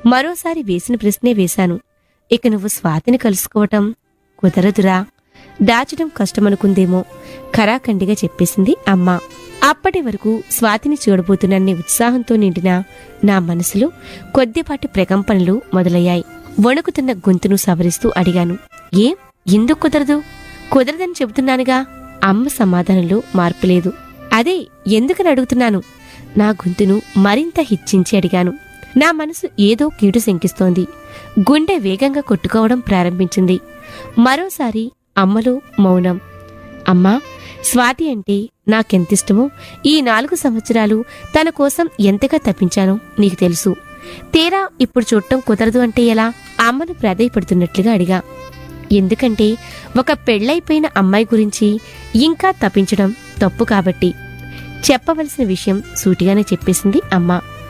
మరోసారి వేసిన ప్రశ్నే వేశాను ఇక నువ్వు స్వాతిని కలుసుకోవటం కుదరదురా దాచడం కష్టమనుకుందేమో ఖరాఖండిగా చెప్పేసింది అమ్మ అప్పటి వరకు స్వాతిని చూడబోతున్నన్ని ఉత్సాహంతో నిండిన నా మనసులో కొద్దిపాటి ప్రకంపనలు మొదలయ్యాయి వణుకుతున్న గొంతును సవరిస్తూ అడిగాను ఏం ఎందుకు కుదరదు కుదరదని చెబుతున్నానుగా అమ్మ సమాధానంలో మార్పు లేదు అదే ఎందుకని అడుగుతున్నాను నా గొంతును మరింత హెచ్చించి అడిగాను నా మనసు ఏదో కీడు శంకిస్తోంది గుండె వేగంగా కొట్టుకోవడం ప్రారంభించింది మరోసారి అమ్మలో మౌనం అమ్మా స్వాతి అంటే నాకెంతిష్టమో ఈ నాలుగు సంవత్సరాలు తన కోసం ఎంతగా తప్పించానో నీకు తెలుసు తీరా ఇప్పుడు చూడటం కుదరదు అంటే ఎలా అమ్మను ప్రాధాయపడుతున్నట్లుగా అడిగా ఎందుకంటే ఒక పెళ్ళైపోయిన అమ్మాయి గురించి ఇంకా తప్పించడం తప్పు కాబట్టి చెప్పవలసిన విషయం సూటిగానే చెప్పేసింది అమ్మ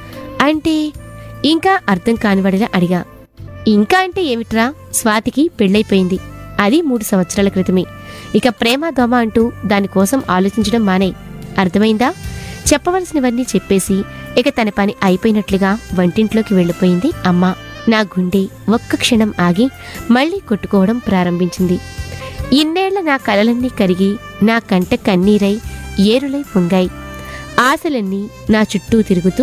అంటే ఇంకా అర్థం కానివాడిలా అడిగా ఇంకా అంటే ఏమిట్రా స్వాతికి పెళ్ళైపోయింది అది మూడు సంవత్సరాల క్రితమే ఇక ప్రేమ దోమ అంటూ దానికోసం ఆలోచించడం మానే అర్థమైందా చెప్పవలసినవన్నీ చెప్పేసి ఇక తన పని అయిపోయినట్లుగా వంటింట్లోకి వెళ్ళిపోయింది అమ్మ నా గుండె ఒక్క క్షణం ఆగి మళ్ళీ కొట్టుకోవడం ప్రారంభించింది ఇన్నేళ్ల నా కలలన్నీ కరిగి నా కంట కన్నీరై ఏరులై పొంగాయి ఆశలన్నీ నా చుట్టూ తిరుగుతూ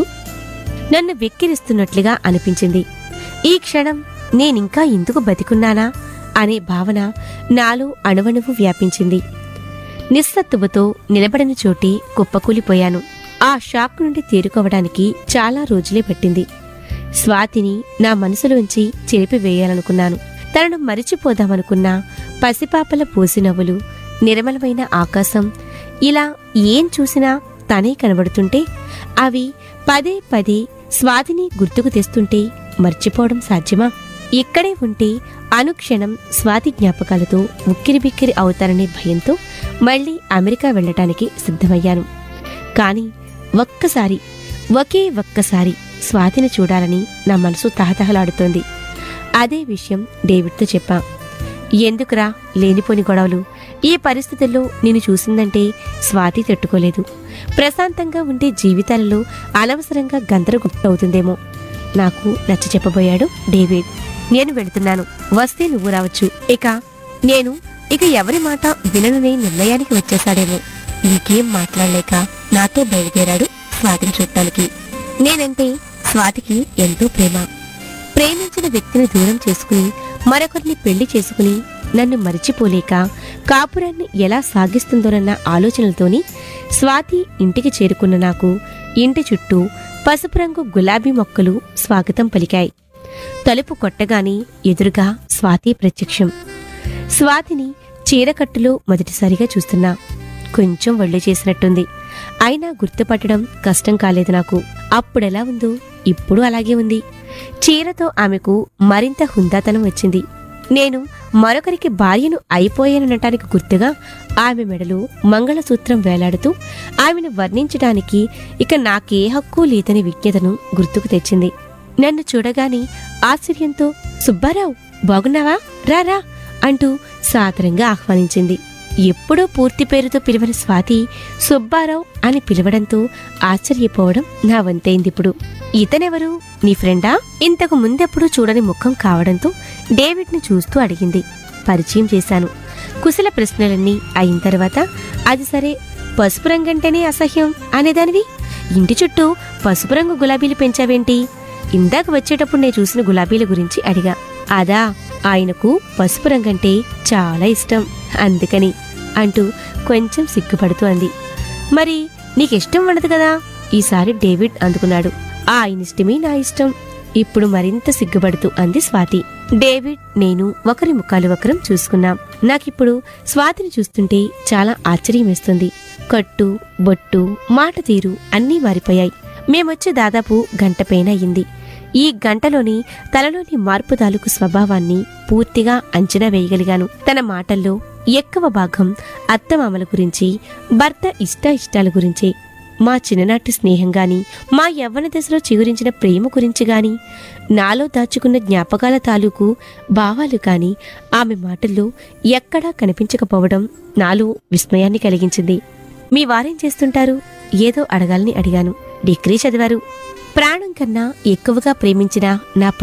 నన్ను వెక్కిరిస్తున్నట్లుగా అనిపించింది ఈ క్షణం నేనింకా ఎందుకు బతికున్నానా అనే భావన నాలో అణువణువు వ్యాపించింది నిస్సత్తువతో నిలబడని చోటి కుప్పకూలిపోయాను ఆ షాక్ నుండి తేరుకోవడానికి చాలా రోజులే పట్టింది స్వాతిని నా మనసులోంచి చెరిపివేయాలనుకున్నాను తనను మరిచిపోదామనుకున్న పసిపాపల పూసి నవ్వులు నిర్మలమైన ఆకాశం ఇలా ఏం చూసినా తనే కనబడుతుంటే అవి పదే పదే స్వాతిని గుర్తుకు తెస్తుంటే మర్చిపోవడం సాధ్యమా ఇక్కడే ఉంటే అనుక్షణం స్వాతి జ్ఞాపకాలతో ఉక్కిరిబిక్కిరి అవుతారనే భయంతో మళ్ళీ అమెరికా వెళ్ళటానికి సిద్ధమయ్యాను కాని ఒక్కసారి ఒకే ఒక్కసారి స్వాతిని చూడాలని నా మనసు తహతహలాడుతోంది అదే విషయం డేవిడ్తో చెప్పా ఎందుకురా లేనిపోని గొడవలు ఈ పరిస్థితుల్లో నేను చూసిందంటే స్వాతి తట్టుకోలేదు ప్రశాంతంగా ఉండే జీవితాలలో అనవసరంగా గందరగోళం అవుతుందేమో నాకు నచ్చ చెప్పబోయాడు డేవిడ్ నేను వెళుతున్నాను వస్తే నువ్వు రావచ్చు ఇక నేను ఇక ఎవరి మాట విననునే నిర్ణయానికి వచ్చేశాడేమో ఇంకేం మాట్లాడలేక నాతో బయలుదేరాడు స్వాతిని చూడటానికి నేనంటే స్వాతికి ఎంతో ప్రేమ ప్రేమించిన వ్యక్తిని దూరం చేసుకుని మరొకరిని పెళ్లి చేసుకుని నన్ను మరిచిపోలేక కాపురాన్ని ఎలా సాగిస్తుందోనన్న ఆలోచనలతోని స్వాతి ఇంటికి చేరుకున్న నాకు ఇంటి చుట్టూ పసుపు రంగు గులాబీ మొక్కలు స్వాగతం పలికాయి తలుపు కొట్టగానే ఎదురుగా స్వాతి ప్రత్యక్షం స్వాతిని చీరకట్టులో మొదటిసారిగా చూస్తున్నా కొంచెం ఒళ్ళు చేసినట్టుంది అయినా గుర్తుపట్టడం కష్టం కాలేదు నాకు అప్పుడెలా ఉందో ఇప్పుడు అలాగే ఉంది చీరతో ఆమెకు మరింత హుందాతనం వచ్చింది నేను మరొకరికి భార్యను అయిపోయాననటానికి గుర్తుగా ఆమె మెడలో మంగళసూత్రం వేలాడుతూ ఆమెను వర్ణించడానికి ఇక నాకే హక్కు లేదని విజ్ఞతను గుర్తుకు తెచ్చింది నన్ను చూడగానే ఆశ్చర్యంతో సుబ్బారావు బాగున్నావా రారా అంటూ సాదరంగా ఆహ్వానించింది ఎప్పుడూ పూర్తి పేరుతో పిలవని స్వాతి సుబ్బారావు అని పిలవడంతో ఆశ్చర్యపోవడం నా వంతైందిప్పుడు ఇతనెవరు నీ ఫ్రెండా ఇంతకు ముందెప్పుడు చూడని ముఖం కావడంతో డేవిడ్ని చూస్తూ అడిగింది పరిచయం చేశాను కుశల ప్రశ్నలన్నీ అయిన తర్వాత అది సరే పసుపు రంగంటేనే అసహ్యం అనేదానివి ఇంటి చుట్టూ పసుపు రంగు గులాబీలు పెంచావేంటి ఇందాక వచ్చేటప్పుడు నేను చూసిన గులాబీల గురించి అడిగా అదా ఆయనకు పసుపు రంగంటే చాలా ఇష్టం అందుకని అంటూ కొంచెం సిగ్గుపడుతూ అంది మరి నీకిష్టం ఉండదు కదా ఈసారి డేవిడ్ అందుకున్నాడు ఆయనిష్టమే నా ఇష్టం ఇప్పుడు మరింత సిగ్గుపడుతూ అంది స్వాతి డేవిడ్ నేను ఒకరి ముఖాలు ఒకరం చూసుకున్నాం నాకిప్పుడు స్వాతిని చూస్తుంటే చాలా ఆశ్చర్యం వేస్తుంది కట్టు బొట్టు మాట తీరు అన్నీ మారిపోయాయి మేమొచ్చి దాదాపు గంట పైన అయింది ఈ గంటలోని తనలోని మార్పు తాలూకు స్వభావాన్ని పూర్తిగా అంచనా వేయగలిగాను తన మాటల్లో ఎక్కువ భాగం అత్తమామల గురించి భర్త ఇష్టాయిష్టాల గురించే మా చిన్ననాటి స్నేహం గాని మా యవ్వన దశలో చిగురించిన ప్రేమ గురించి గాని నాలో దాచుకున్న జ్ఞాపకాల తాలూకు భావాలు కాని ఆమె మాటల్లో ఎక్కడా కనిపించకపోవడం నాలో విస్మయాన్ని కలిగించింది మీ వారేం చేస్తుంటారు ఏదో అడగాలని అడిగాను డిగ్రీ చదివారు ప్రాణం కన్నా ఎక్కువగా ప్రేమించిన నా